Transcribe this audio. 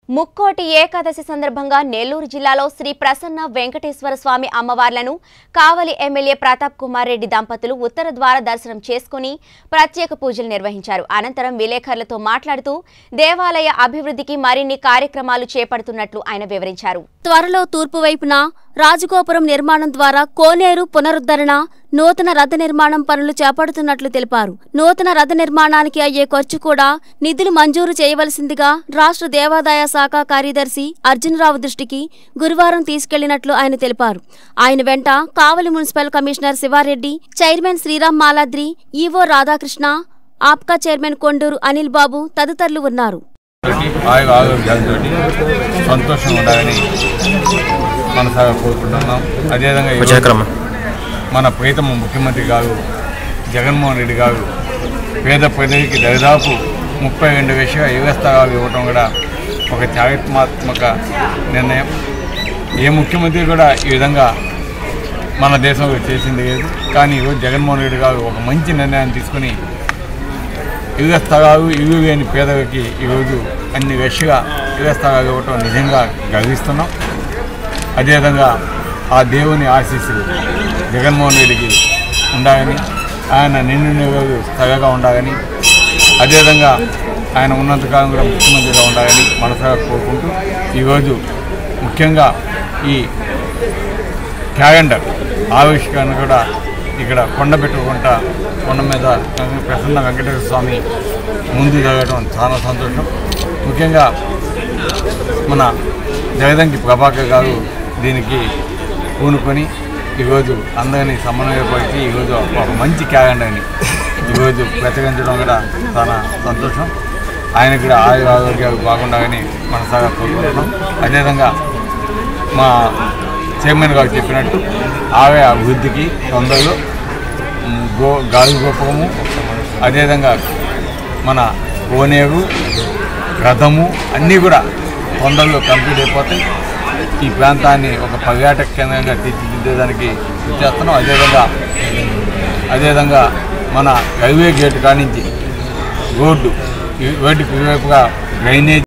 ముక్కోటి ఏకాదశి సందర్భంగా నెల్లూరు జిల్లాలో శ్రీ ప్రసన్న వెంకటేశ్వర స్వామి అమ్మవార్లను కావలి ఎమ్మెల్యే ప్రతాప్ కుమార్ రెడ్డి దంపతులు ఉత్తర ద్వార దర్శనం చేసుకుని ప్రత్యేక పూజలు నిర్వహించారు అనంతరం విలేకరులతో మాట్లాడుతూ దేవాలయ అభివృద్ధికి మరిన్ని కార్యక్రమాలు చేపడుతున్నట్లు ఆయన వివరించారు త్వరలో తూర్పు వైపున రాజగోపురం నిర్మాణం ద్వారా కోనేరు పునరుద్ధరణ నూతన రథ నిర్మాణం పనులు చేపడుతున్నట్లు తెలిపారు నూతన రథ నిర్మాణానికి అయ్యే ఖర్చు కూడా నిధులు మంజూరు చేయవలసిందిగా రాష్ట్ర దేవాదాయ శాఖ కార్యదర్శి అర్జునరావు దృష్టికి గురువారం తీసుకెళ్లినట్లు ఆయన తెలిపారు ఆయన వెంట Kavali municipal commissioner Sivareddy chairman Sriram Maladri EO Radhakrishna Apco chairman Konduru Anil Babu తదితరులు ఉన్నారు ఆయు ఆరోగ్యాలతోటి సంతోషంగా ఉండాలని మనసాగా కోరుకుంటున్నాం అదేవిధంగా ఈరోజు విజయక్రమ మన ప్రీతమ ముఖ్యమంత్రి గారు జగన్మోహన్ రెడ్డి గారు పేద ప్రజలకి దరిదాపు ముప్పై రెండు వేష యువస్థాలు ఇవ్వటం కూడా ఒక చారిత్రాత్మక నిర్ణయం ఏ ముఖ్యమంత్రి కూడా ఈ విధంగా మన దేశంలో చేసింది లేదు కానీ ఈరోజు జగన్మోహన్ రెడ్డి గారు ఒక మంచి నిర్ణయాన్ని తీసుకుని ఇళ్ల స్థలాలు ఇల్లు లేని పేదలకి ఈరోజు అన్ని రష్గా ఇళ్ల స్థలాలు ఇవ్వటం నిజంగా గర్విస్తున్నాం అదేవిధంగా ఆ దేవుని ఆశీస్సులు జగన్మోహన్ రెడ్డికి ఉండాలని ఆయన నిండు నిలువలు స్థిరగా ఉండాలని అదేవిధంగా ఆయన ఉన్నంతకాలం కూడా ముఖ్యమంత్రిగా ఉండాలని మనసాగా కోరుకుంటూ ఈరోజు ముఖ్యంగా ఈ క్యాలెండర్ ఆవిష్కరణ కూడా ఇక్కడ కొండ పెట్టుకుంటా కొండ మీద ప్రసన్న వెంకటేశ్వర స్వామి ముందు జరగడం చాలా సంతోషం ముఖ్యంగా మన జగదంకి ప్రభాకర్ గారు దీనికి పూనుకొని ఈరోజు అందరినీ సమన్వయపరిచి ఈరోజు ఒక మంచి క్యాలెండర్ని ఈరోజు ప్రతిఘటించడం కూడా చాలా సంతోషం ఆయనకు కూడా ఆయుర ఆరోగ్యాలు బాగుండాలని మనసాగా కోరుకుంటున్నాం అదేవిధంగా మా చైర్మన్ గారు చెప్పినట్టు ఆవే అభివృద్ధికి తొందరలో మ్, గో గాలి గోపము అదేవిధంగా మన కోనేరు రథము అన్నీ కూడా తొందరలో కంప్లీట్ అయిపోతాయి ఈ ప్రాంతాన్ని ఒక పర్యాటక కేంద్రంగా తీర్చిదిద్దేదానికి కృషి చేస్తున్నాం అదేవిధంగా అదేవిధంగా మన రైల్వే గేట్ కానించి రోడ్డు ఈ రోడ్డుకి ఇరువైపుగా డ్రైనేజ్